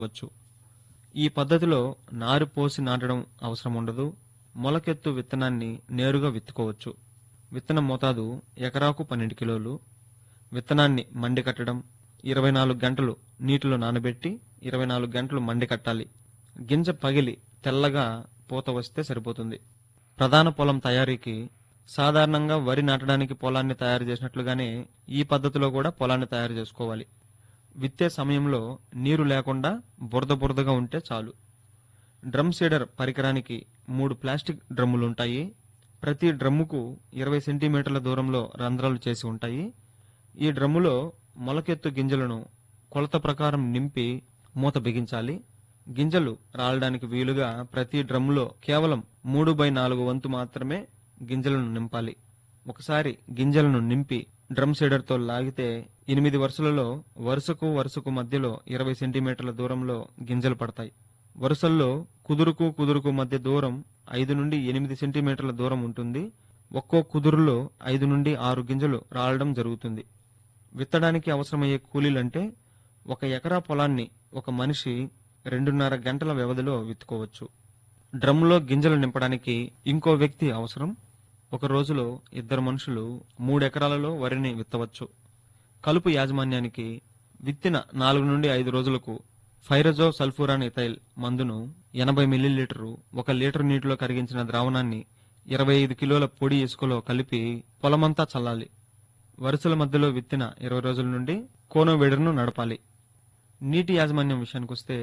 వచ్చు ఈ పద్ధతిలో నారు పోసి నాటడం అవసరం ఉండదు మొలకెత్తు విత్తనాన్ని నేరుగా విత్తుకోవచ్చు విత్తన మోతాదు ఎకరాకు పన్నెండు కిలోలు విత్తనాన్ని మండి కట్టడం ఇరవై నాలుగు గంటలు నీటిలో నానబెట్టి ఇరవై నాలుగు గంటలు మండి కట్టాలి గింజ పగిలి తెల్లగా పూత వస్తే సరిపోతుంది ప్రధాన పొలం తయారీకి సాధారణంగా వరి నాటడానికి పొలాన్ని తయారు చేసినట్లుగానే ఈ పద్ధతిలో కూడా పొలాన్ని తయారు చేసుకోవాలి విత్తే సమయంలో నీరు లేకుండా బురద బురదగా ఉంటే చాలు డ్రమ్ సీడర్ పరికరానికి మూడు ప్లాస్టిక్ డ్రమ్ములు ఉంటాయి ప్రతి డ్రమ్ముకు ఇరవై సెంటీమీటర్ల దూరంలో రంధ్రాలు చేసి ఉంటాయి ఈ డ్రమ్ములో మొలకెత్తు గింజలను కొలత ప్రకారం నింపి మూత బిగించాలి గింజలు రాలడానికి వీలుగా ప్రతి డ్రమ్ములో కేవలం మూడు బై నాలుగు వంతు మాత్రమే గింజలను నింపాలి ఒకసారి గింజలను నింపి డ్రమ్ సీడర్తో లాగితే ఎనిమిది వరుసలలో వరుసకు వరుసకు మధ్యలో ఇరవై సెంటీమీటర్ల దూరంలో గింజలు పడతాయి వరుసల్లో కుదురుకు కుదురుకు మధ్య దూరం ఐదు నుండి ఎనిమిది సెంటీమీటర్ల దూరం ఉంటుంది ఒక్కో కుదురులో ఐదు నుండి ఆరు గింజలు రాలడం జరుగుతుంది విత్తడానికి అవసరమయ్యే కూలీలంటే ఒక ఎకరా పొలాన్ని ఒక మనిషి రెండున్నర గంటల వ్యవధిలో విత్తుకోవచ్చు డ్రమ్లో గింజలు నింపడానికి ఇంకో వ్యక్తి అవసరం ఒక రోజులో ఇద్దరు మనుషులు మూడు ఎకరాలలో వరిని విత్తవచ్చు కలుపు యాజమాన్యానికి విత్తిన నాలుగు నుండి ఐదు రోజులకు ఫైరజో సల్ఫూరాన్ ఇథైల్ మందును ఎనభై మిల్లీలీటరు ఒక లీటర్ నీటిలో కరిగించిన ద్రావణాన్ని ఇరవై ఐదు కిలోల పొడి ఇసుకలో కలిపి పొలమంతా చల్లాలి వరుసల మధ్యలో విత్తిన ఇరవై రోజుల నుండి కోనో వేడర్ను నడపాలి నీటి యాజమాన్యం విషయానికొస్తే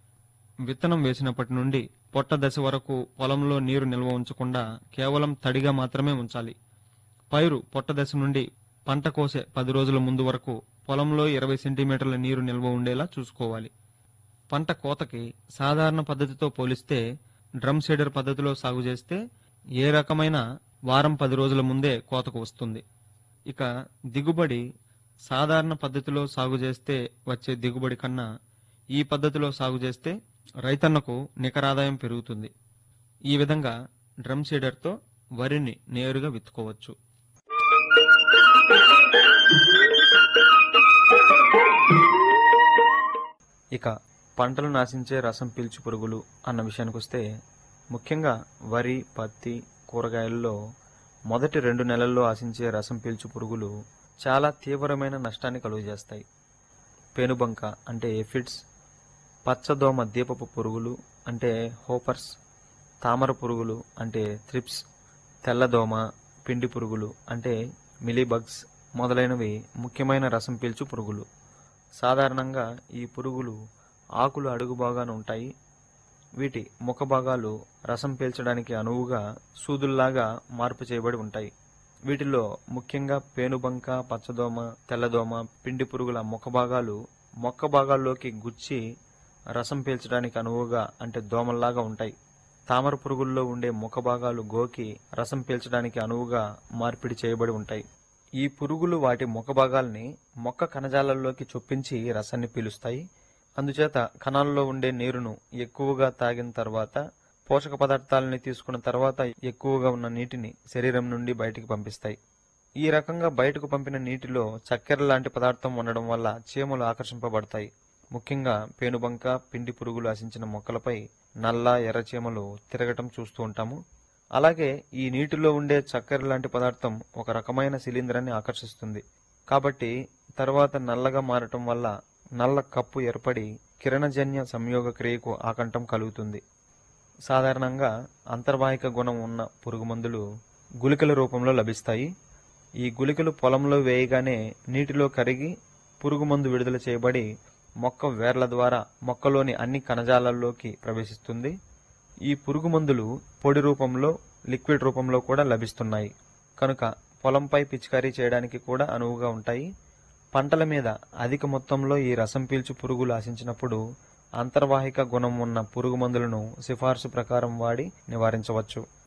విత్తనం వేసినప్పటి నుండి పొట్ట దశ వరకు పొలంలో నీరు నిల్వ ఉంచకుండా కేవలం తడిగా మాత్రమే ఉంచాలి పైరు పొట్ట దశ నుండి పంట కోసే పది రోజుల ముందు వరకు పొలంలో ఇరవై సెంటీమీటర్ల నీరు నిల్వ ఉండేలా చూసుకోవాలి పంట కోతకి సాధారణ పద్ధతితో పోలిస్తే డ్రమ్ సీడర్ పద్ధతిలో సాగు చేస్తే ఏ రకమైన వారం పది రోజుల ముందే కోతకు వస్తుంది ఇక దిగుబడి సాధారణ పద్ధతిలో సాగు చేస్తే వచ్చే దిగుబడి కన్నా ఈ పద్ధతిలో సాగు చేస్తే రైతన్నకు నికరాదాయం పెరుగుతుంది ఈ విధంగా డ్రమ్ సీడర్తో వరిని నేరుగా విత్తుకోవచ్చు ఇక పంటలు నాశించే రసం పీల్చు పురుగులు అన్న విషయానికి వస్తే ముఖ్యంగా వరి పత్తి కూరగాయల్లో మొదటి రెండు నెలల్లో ఆశించే రసం పీల్చు పురుగులు చాలా తీవ్రమైన నష్టాన్ని కలుగజేస్తాయి పేనుబంక అంటే ఎఫిడ్స్ పచ్చదోమ దీపపు పురుగులు అంటే హోపర్స్ తామర పురుగులు అంటే త్రిప్స్ తెల్లదోమ పిండి పురుగులు అంటే మిలీబగ్స్ మొదలైనవి ముఖ్యమైన రసం పీల్చు పురుగులు సాధారణంగా ఈ పురుగులు ఆకులు అడుగు భాగాన ఉంటాయి వీటి ముఖ భాగాలు రసం పీల్చడానికి అనువుగా సూదుల్లాగా మార్పు చేయబడి ఉంటాయి వీటిలో ముఖ్యంగా పేనుబంక పచ్చదోమ తెల్లదోమ పిండి పురుగుల ముఖ భాగాలు మొక్క భాగాల్లోకి గుచ్చి రసం పీల్చడానికి అనువుగా అంటే దోమల్లాగా ఉంటాయి తామర పురుగుల్లో ఉండే ముఖ భాగాలు గోకి రసం పీల్చడానికి అనువుగా మార్పిడి చేయబడి ఉంటాయి ఈ పురుగులు వాటి ముఖ భాగాల్ని మొక్క కణజాలాల్లోకి చొప్పించి రసాన్ని పీలుస్తాయి అందుచేత కణాల్లో ఉండే నీరును ఎక్కువగా తాగిన తర్వాత పోషక పదార్థాలని తీసుకున్న తర్వాత ఎక్కువగా ఉన్న నీటిని శరీరం నుండి బయటికి పంపిస్తాయి ఈ రకంగా బయటకు పంపిన నీటిలో చక్కెర లాంటి పదార్థం ఉండడం వల్ల చీమలు ఆకర్షింపబడతాయి ముఖ్యంగా పేనుబంక పిండి పురుగులు ఆశించిన మొక్కలపై నల్ల ఎర్ర చీమలు తిరగటం చూస్తూ ఉంటాము అలాగే ఈ నీటిలో ఉండే చక్కెర లాంటి పదార్థం ఒక రకమైన శిలీంధ్రాన్ని ఆకర్షిస్తుంది కాబట్టి తర్వాత నల్లగా మారటం వల్ల నల్ల కప్పు ఏర్పడి కిరణజన్య సంయోగ క్రియకు ఆకంఠం కలుగుతుంది సాధారణంగా అంతర్వాహిక గుణం ఉన్న పురుగు మందులు గుళికల రూపంలో లభిస్తాయి ఈ గుళికలు పొలంలో వేయగానే నీటిలో కరిగి పురుగు మందు విడుదల చేయబడి మొక్క వేర్ల ద్వారా మొక్కలోని అన్ని కణజాలాల్లోకి ప్రవేశిస్తుంది ఈ పురుగు మందులు పొడి రూపంలో లిక్విడ్ రూపంలో కూడా లభిస్తున్నాయి కనుక పొలంపై పిచికారీ చేయడానికి కూడా అనువుగా ఉంటాయి పంటల మీద అధిక మొత్తంలో ఈ రసం పీల్చు పురుగులు ఆశించినప్పుడు అంతర్వాహిక గుణం ఉన్న పురుగు మందులను సిఫార్సు ప్రకారం వాడి నివారించవచ్చు